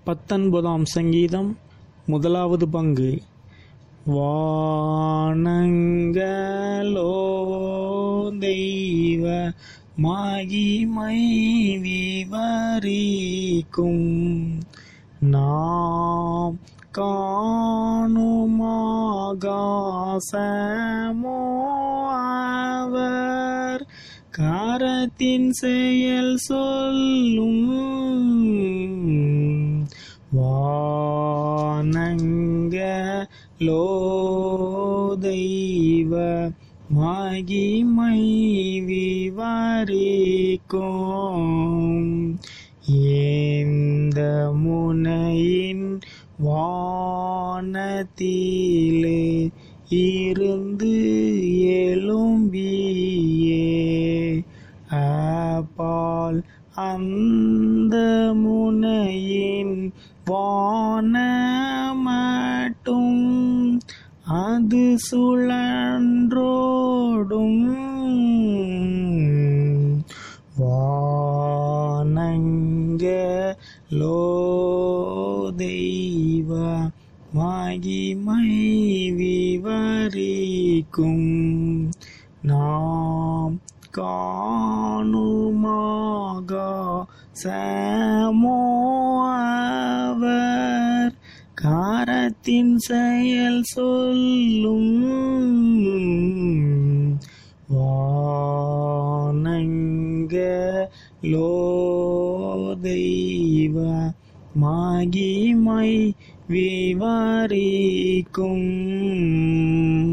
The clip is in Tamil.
பத்தொன்பதாம் சங்கீதம் முதலாவது பங்கு வானங்களோ தெய்வ மகிமை விவரிக்கும் நாம் காணுமாகாசமோ அவர் கரத்தின் செயல் சொல்லும் வானங்களோ தெய்வ மகிமை விவரிக்கும் இந்த முனையின் வானத்திலே இருந்து எழும்பியே அப்பால் அந்த முனையின் வான மட்டும் அது சுழன்றோடும் வானங்களோ தெய்வ மகிமை விவரிக்கும் நாம் காணுமாக சமோவர் காரத்தின் செயல் சொல்லும் வானங்களோ தெய்வ மகிமை விவரிக்கும்